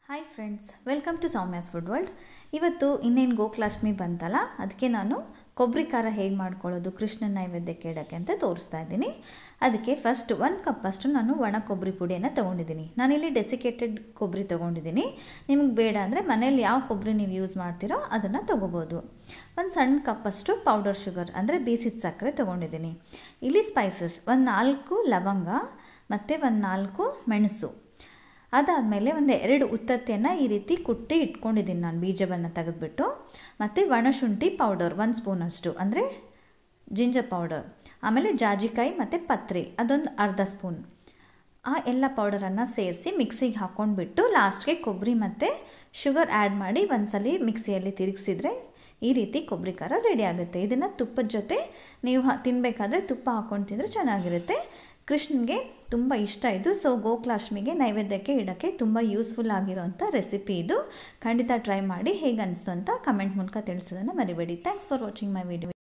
hi friends welcome to Soumya's food world ಇವತ್ತು ಇನ್ನೇನು ಗೋಕುಲಾಷ್ಟಮಿ ಬಂತಲ್ಲ ಅದಕ್ಕೆ ನಾನು ಕೊಬ್ಬರಿ ಖಾರ ಹೇಗೆ ಮಾಡ್ಕೊಳ್ಳೋದು ಕೃಷ್ಣನ ನೈವೇದ್ಯಕ್ಕೆ ಇಡೋಕ್ಕೆ ಅಂತ ತೋರಿಸ್ತಾ ಇದ್ದೀನಿ ಅದಕ್ಕೆ ಫಸ್ಟ್ ಒಂದು ಕಪ್ಪಷ್ಟು ನಾನು ಒಣ ಕೊಬ್ಬರಿ ಪುಡಿಯನ್ನು ತೊಗೊಂಡಿದ್ದೀನಿ ನಾನಿಲ್ಲಿ ಡೆಸಿಕೇಟೆಡ್ ಕೊಬ್ಬರಿ ತೊಗೊಂಡಿದ್ದೀನಿ ನಿಮ್ಗೆ ಬೇಡ ಅಂದರೆ ಮನೇಲಿ ಯಾವ ಕೊಬ್ಬರಿ ನೀವು ಯೂಸ್ ಮಾಡ್ತೀರೋ ಅದನ್ನು ತೊಗೋಬೋದು ಒಂದು ಸಣ್ಣ ಕಪ್ಪಷ್ಟು ಪೌಡರ್ ಶುಗರ್ ಅಂದರೆ ಬೀಸಿದ ಸಕ್ಕರೆ ತೊಗೊಂಡಿದ್ದೀನಿ ಇಲ್ಲಿ ಸ್ಪೈಸಸ್ ಒಂದು ನಾಲ್ಕು ಲವಂಗ ಮತ್ತು ಒಂದು ನಾಲ್ಕು ಮೆಣಸು ಅದಾದಮೇಲೆ ಒಂದು ಎರಡು ಉತ್ತತ್ತೆಯನ್ನು ಈ ರೀತಿ ಕುಟ್ಟಿ ಇಟ್ಕೊಂಡಿದ್ದೀನಿ ನಾನು ಬೀಜವನ್ನು ತೆಗೆದುಬಿಟ್ಟು ಮತ್ತು ಒಣಶುಂಠಿ ಪೌಡರ್ ಒಂದು ಸ್ಪೂನಷ್ಟು ಅಂದರೆ ಜಿಂಜರ್ ಪೌಡರ್ ಆಮೇಲೆ ಜಾಜಿಕಾಯಿ ಮತ್ತು ಪತ್ರೆ ಅದೊಂದು ಅರ್ಧ ಸ್ಪೂನ್ ಆ ಎಲ್ಲ ಪೌಡರನ್ನು ಸೇರಿಸಿ ಮಿಕ್ಸಿಗೆ ಹಾಕ್ಕೊಂಡ್ಬಿಟ್ಟು ಲಾಸ್ಟ್ಗೆ ಕೊಬ್ಬರಿ ಮತ್ತು ಶುಗರ್ ಆ್ಯಡ್ ಮಾಡಿ ಒಂದ್ಸಲಿ ಮಿಕ್ಸಿಯಲ್ಲಿ ತಿರುಗಿಸಿದ್ರೆ ಈ ರೀತಿ ಕೊಬ್ಬರಿ ಖಾರ ರೆಡಿ ಆಗುತ್ತೆ ಇದನ್ನು ತುಪ್ಪದ ಜೊತೆ ನೀವು ತಿನ್ನಬೇಕಾದ್ರೆ ತುಪ್ಪ ಹಾಕ್ಕೊಂಡು ತಿಂದರೆ ಚೆನ್ನಾಗಿರುತ್ತೆ ಕೃಷ್ಣನಿಗೆ ತುಂಬ ಇಷ್ಟ ಇದು ಸೊ ಗೋಕುಲಾಷ್ಟಮಿಗೆ ನೈವೇದ್ಯಕ್ಕೆ ಇಡೋಕ್ಕೆ ತುಂಬ ಯೂಸ್ಫುಲ್ ಆಗಿರೋಂಥ ರೆಸಿಪಿ ಇದು ಖಂಡಿತ ಟ್ರೈ ಮಾಡಿ ಹೇಗೆ ಅನಿಸ್ತು ಅಂತ ಕಮೆಂಟ್ ಮೂಲಕ ತಿಳಿಸೋದನ್ನು ಮರಿಬೇಡಿ thanks for watching my video